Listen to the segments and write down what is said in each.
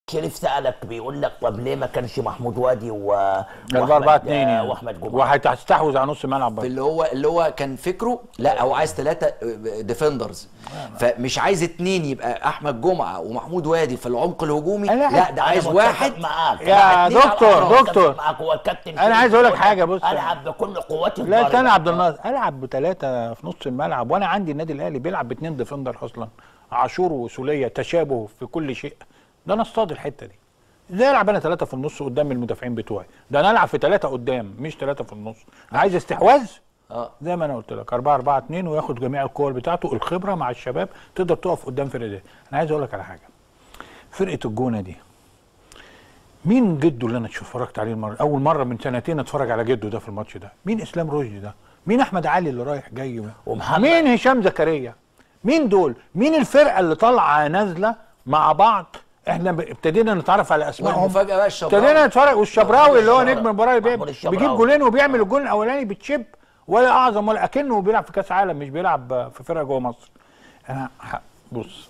شريف سالك بيقول لك طب ليه ما كانش محمود وادي و ال 4 2 يعني واحمد جمعه وهتستحوذ على نص الملعب في برضه اللي هو اللي هو كان فكره لا هو عايز ثلاثه ديفندرز فمش عايز اتنين يبقى احمد جمعه ومحمود وادي في العمق الهجومي لا، لا ده عايز أنا واحد متفق معاك يا مع اتنين على دكتور، الأطراف. دكتور. متفق معاك هو الكابتن أنا عايز أقول لك شريف حاجة، يقول بص. العب بكل قوتي لا الضاربة. تاني عبد الناصر العب بثلاثه في نص الملعب وانا عندي النادي الاهلي بيلعب باثنين ديفندر اصلا عاشور وسوليه تشابه في كل شيء ده انا اصطاد الحته دي ازاي العب انا ثلاثه في النص قدام المدافعين بتوعي ده انا العب في ثلاثه قدام مش ثلاثه في النص عايز استحواذ اه زي ما انا قلت لك 4 4 2 وياخد جميع الكور بتاعته الخبره مع الشباب تقدر تقف قدام فرقه دي انا عايز اقول لك على حاجه فرقه الجونه دي مين جده اللي انا اتفرجت عليه المره اول مره من سنتين اتفرج على جده ده في الماتش ده مين اسلام رشدي ده مين احمد علي اللي رايح جاي ومحمد. مين هشام زكريا مين دول مين الفرقه اللي طالعه نازله مع بعض احنا ب- ابتدينا نتعرف على اسمائهم والمفاجاه بقى الشبراوي ابتدينا نتفرج والشبراوي اللي هو الشبراوي. نجم المباراه اللي محمود بي- الشبراوي. بيجيب جولين وبيعمل الجول الاولاني بتشيب ولا اعظم ولا اكنه بيلعب في كاس عالم مش بيلعب في فرقه جوه مصر انا ح- بص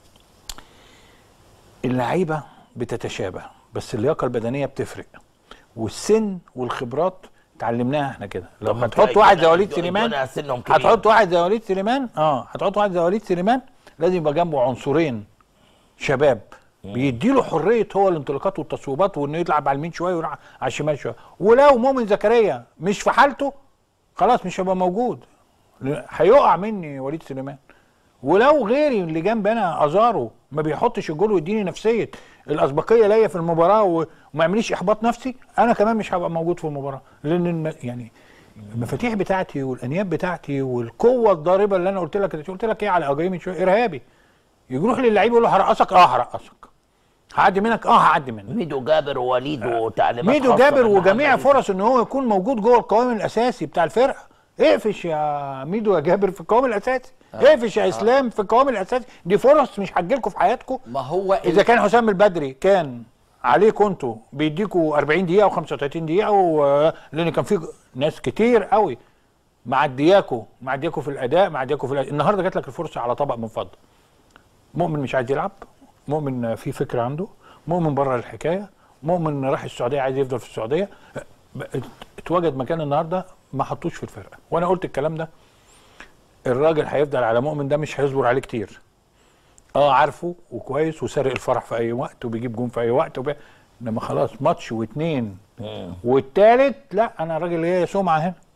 اللعيبه بتتشابه بس اللياقه البدنيه بتفرق والسن والخبرات اتعلمناها احنا كده لو طب ما هتحط تلاقي واحد الجونة- زي وليد الجونة سليمان سنهم كبير. هتحط واحد زي وليد سليمان اه هتحط واحد زي وليد سليمان لازم يبقى جنبه عنصرين شباب بيديله حريه هو الانطلاقات والتصويبات وانه يلعب على اليمين شويه ويلعب على الشمال شويه ولو مؤمن زكريا مش في حالته خلاص مش هيبقى موجود هيقع مني وليد سليمان ولو غيري اللي جنبي انا ازارو ما بيحطش الجول ويديني نفسيه الاسبقيه ليا في المباراه و- وما يعمليش احباط نفسي انا كمان مش هبقى موجود في المباراه لان الم- يعني المفاتيح بتاعتي والانياب بتاعتي والقوه الضاربه اللي انا قلت لك قلت لك ايه على اجاي من شويه ارهابي يروح للعيب يقول له هرقصك اه هرقصك هعدي منك اه هعدي منك ميدو جابر ووليد وتعليمات ميدو خاصة جابر من وجميع محمد فرص ان هو يكون موجود جوه القوام الاساسي بتاع الفرقه اقفش يا ميدو يا جابر في القوام الاساسي اقفش يا اسلام في القوام الاساسي دي فرص مش هتجيلكم في حياتكم ما هو ال- اذا كان حسام البدري كان عليكم انتوا بيديكوا 40 دقيقه و35 دقيقه و... لان كان في ناس كتير قوي معدياكوا معدياكوا في الاداء معدياكوا في الأداء. النهارده جات لك الفرصه على طبق من فضه مؤمن مش عايز يلعب مؤمن في فكره عنده مؤمن بره الحكايه مؤمن راح السعوديه عايز يفضل في السعوديه ب- اتوجد مكان النهارده ما حطوش في الفرقه وانا قلت الكلام ده الراجل هيفضل على مؤمن ده مش هيصبر عليه كتير اه عارفه وكويس وسارق الفرح في اي وقت وبيجيب جون في اي وقت وبي... انما خلاص ماتش واثنين والتالت لا انا راجل ايه سمعه هنا